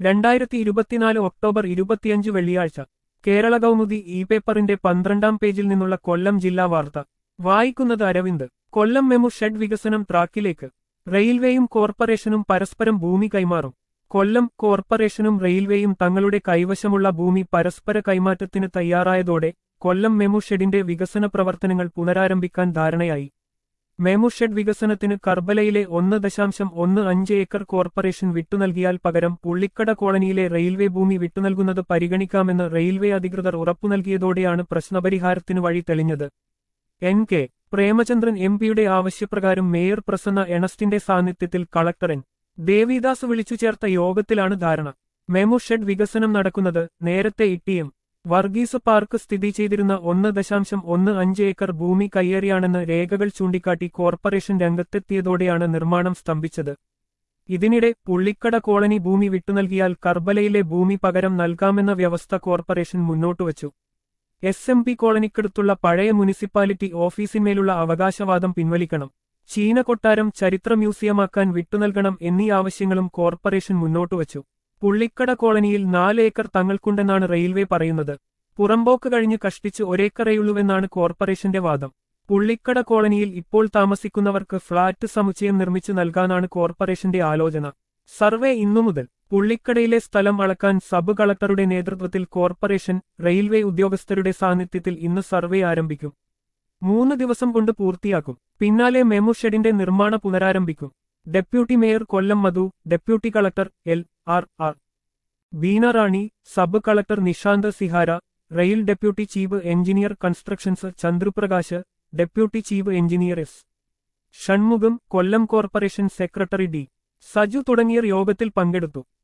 രണ്ടായിരത്തി ഇരുപത്തിനാല് ഒക്ടോബർ ഇരുപത്തിയഞ്ച് വെള്ളിയാഴ്ച കേരള കൗമുദി ഇ പേപ്പറിന്റെ പന്ത്രണ്ടാം പേജിൽ നിന്നുള്ള കൊല്ലം ജില്ലാ വാർത്ത വായിക്കുന്നത് അരവിന്ദ് കൊല്ലം മെമു ഷെഡ് വികസനം ട്രാക്കിലേക്ക് റെയിൽവേയും കോർപ്പറേഷനും പരസ്പരം ഭൂമി കൈമാറും കൊല്ലം കോർപ്പറേഷനും റെയിൽവേയും തങ്ങളുടെ കൈവശമുള്ള ഭൂമി പരസ്പര കൈമാറ്റത്തിന് തയ്യാറായതോടെ കൊല്ലം മെമു ഷെഡിന്റെ വികസന പ്രവർത്തനങ്ങൾ പുനരാരംഭിക്കാൻ ധാരണയായി മെമു ഷെഡ് വികസനത്തിന് കർബലയിലെ ഒന്ന് ദശാംശം ഒന്ന് അഞ്ച് ഏക്കർ കോർപ്പറേഷൻ വിട്ടുനൽകിയാൽ പകരം പുള്ളിക്കട കോളനിയിലെ റെയിൽവേ ഭൂമി വിട്ടുനൽകുന്നത് പരിഗണിക്കാമെന്ന് റെയിൽവേ അധികൃതർ ഉറപ്പു നൽകിയതോടെയാണ് പ്രശ്നപരിഹാരത്തിന് വഴി തെളിഞ്ഞത് എൻ കെ പ്രേമചന്ദ്രൻ എം പിയുടെ ആവശ്യപ്രകാരം മേയർ പ്രസന്ന എണസ്റ്റിന്റെ സാന്നിധ്യത്തിൽ കളക്ടർ എൻ ദേവിദാസ് വിളിച്ചു ചേർത്ത യോഗത്തിലാണ് ധാരണ മെമു ഷെഡ് വികസനം നടക്കുന്നത് നേരത്തെ ഇട്ടിയും വർഗീസ് പാർക്ക് സ്ഥിതി ചെയ്തിരുന്ന ഒന്ന് ദശാംശം ഒന്ന് അഞ്ച് ഏക്കർ ഭൂമി കയ്യേറിയാണെന്ന് രേഖകൾ ചൂണ്ടിക്കാട്ടി കോർപ്പറേഷൻ രംഗത്തെത്തിയതോടെയാണ് നിർമ്മാണം സ്തംഭിച്ചത് ഇതിനിടെ പുള്ളിക്കട കോളനി ഭൂമി വിട്ടുനൽകിയാൽ കർബലയിലെ ഭൂമി പകരം നൽകാമെന്ന വ്യവസ്ഥ കോർപ്പറേഷൻ മുന്നോട്ടുവച്ചു എസ് എം പി കോളനിക്കടുത്തുള്ള പഴയ മുനിസിപ്പാലിറ്റി ഓഫീസിന്മേലുള്ള അവകാശവാദം പിൻവലിക്കണം ചീന കൊട്ടാരം ചരിത്ര മ്യൂസിയമാക്കാൻ വിട്ടുനൽകണം എന്നീ ആവശ്യങ്ങളും കോർപ്പറേഷൻ മുന്നോട്ടുവച്ചു പുള്ളിക്കട കോളനിയിൽ നാല് ഏക്കർ തങ്ങൾക്കുണ്ടെന്നാണ് റെയിൽവേ പറയുന്നത് പുറമ്പോക്ക് കഴിഞ്ഞ് കഷ്ടിച്ച് ഒരേക്കറേയുള്ളൂവെന്നാണ് കോർപ്പറേഷന്റെ വാദം പുള്ളിക്കട കോളനിയിൽ ഇപ്പോൾ താമസിക്കുന്നവർക്ക് ഫ്ളാറ്റ് സമുച്ചയം നിർമ്മിച്ചു നൽകാനാണ് കോർപ്പറേഷന്റെ ആലോചന സർവേ ഇന്നു മുതൽ പുള്ളിക്കടയിലെ സ്ഥലം അളക്കാൻ സബ് കളക്ടറുടെ നേതൃത്വത്തിൽ കോർപ്പറേഷൻ റെയിൽവേ ഉദ്യോഗസ്ഥരുടെ സാന്നിധ്യത്തിൽ ഇന്ന് സർവേ ആരംഭിക്കും മൂന്ന് ദിവസം കൊണ്ട് പൂർത്തിയാക്കും പിന്നാലെ മെമു ഷെഡിന്റെ നിർമ്മാണ പുനരാരംഭിക്കും deputy mayor Kollam Madhu deputy collector L R R Beena Rani sub collector Nishanth Sihara rail deputy chief engineer constructions Chandraprakash deputy chief engineer S Shanmugham Kollam corporation secretary D Saju തുടങ്ങിയവർ യോഗത്തിൽ പങ്കെടുത്തു